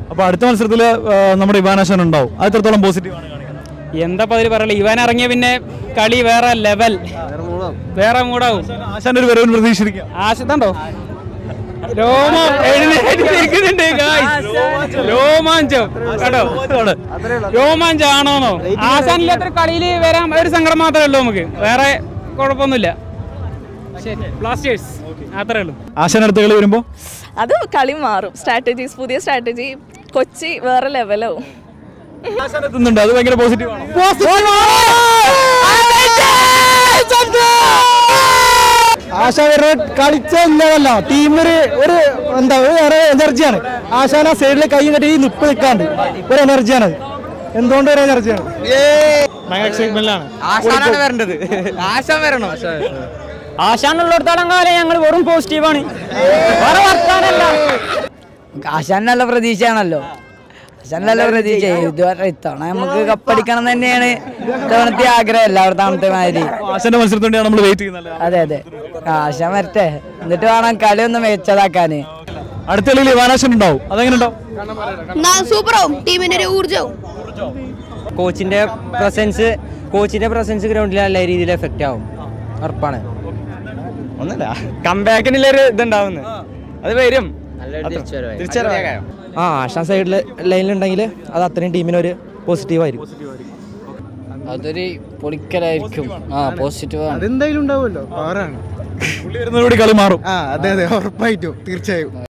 അപ്പോൾ അടുത്ത മത്സരത്തിൽ നമ്മുടെ ഇവാനാശൻ ഉണ്ടാവും അത് എത്രത്തോളം പോസിറ്റീവ് ആണ് കാണിക്കുന്നത് എന്താ അതിൽ പറയല ഇവൻ ഇറങ്ങിയ പിന്നെ കളി വേറെ ലെവൽ വേറെ മൂടാവും ആശാന്റെ ഒരു വരവിന് പ്രതീക്ഷിച്ചിരിക്കുക ആശുണ്ടോ രോമം എഴുന്നേറ്റിരിക്കുന്നുണ്ട് guys. രോമാഞ്ചം കേട്ടോ രോമാഞ്ചാണോന്നോ ആശാനില്ലാത്ത കളിയിൽ വരാൻ ഒരു സങ്കടം മാത്രമേ ഉള്ളൂ നമുക്ക് വേറെ കുഴപ്പമൊന്നുമില്ല ശരി ബ്ലാസ്റ്റേഴ്സ് അത്രേ ഉള്ളൂ ആശാൻ അടുത്ത കളി വരുമ്പോൾ അത് കളി മാറും സ്ട്രാറ്റജീസ് പുതിയ സ്ട്രാറ്റജി കൊച്ചി വേറെ ലെവലാവും ആശാൻ എത്തുന്നുണ്ട് അത് ഭയങ്കര പോസിറ്റീവ് ആണ് ആശാവരുടെ കളിച്ച ഇല്ലതല്ല ടീമിന് ഒരു എന്താ ഒരു വേറെ എനർജിയാണ് ആശാൻ ആ സൈഡിൽ കൈ കെട്ടി ഈ നിപ്പ് നിൽക്കാണ്ട് ഒരു എനർജിയാണ് അത് എന്തുകൊണ്ട് ഒരു എനർജിയാണ് ഭയങ്കര എക്സൈറ്റ്മെന്റാണ് ആശാനാണ് വരേണ്ടത് ആശാൻ വരണം ആശാനുള്ളിടത്തോളം കാലം ഞങ്ങൾ വെറും പോസിറ്റീവാണ് വേറെ വർത്താനല്ല ആശാൻ നല്ല പ്രതീക്ഷയാണല്ലോ ആശാൻ നല്ല പ്രതീക്ഷ ഇതുവരെ ഇത്തവണ നമുക്ക് കപ്പടിക്കണം തന്നെയാണ് ഇത്തവണത്തെ ആഗ്രഹം എല്ലായിടത്താമത്തെ മാതിരി ആശാന്റെ മത്സരത്തിന് വേണ്ടിയാണ് നമ്മൾ വെയിറ്റ് ചെയ്യുന്നത് അതെ അതെ ആശാൻ വരട്ടെ എന്നിട്ട് വേണം കളി ഒന്ന് മികച്ചതാക്കാന് അടുത്ത കളിയിൽ ഇവാനാശൻ ഉണ്ടാവും അതെങ്ങനെ ഉണ്ടാവും സൂപ്പറാവും ടീമിന്റെ ഒരു ഊർജ്ജവും കോച്ചിന്റെ പ്രസൻസ് കോച്ചിന്റെ പ്രസൻസ് ഗ്രൗണ്ടിൽ നല്ല രീതിയിൽ എഫക്റ്റ് ആവും ഉറപ്പാണ് ഒന്നല്ല കംബാക്കിനുള്ളൊരു ഇതുണ്ടാവുന്നു അത് വരും ആ ആശാൻ സൈഡിൽ ലൈനിലുണ്ടെങ്കിൽ അത് അത്രയും ടീമിനൊരു പോസിറ്റീവായിരിക്കും അതൊരു പൊളിക്കലായിരിക്കും ആ പോസിറ്റീവ് അതെന്തായാലും ഉണ്ടാവുമല്ലോ പവറാണ് പുള്ളി വരുന്നതോടുകൂടി കളി മാറും ആ അതെ അതെ ഉറപ്പായിട്ടും തീർച്ചയായും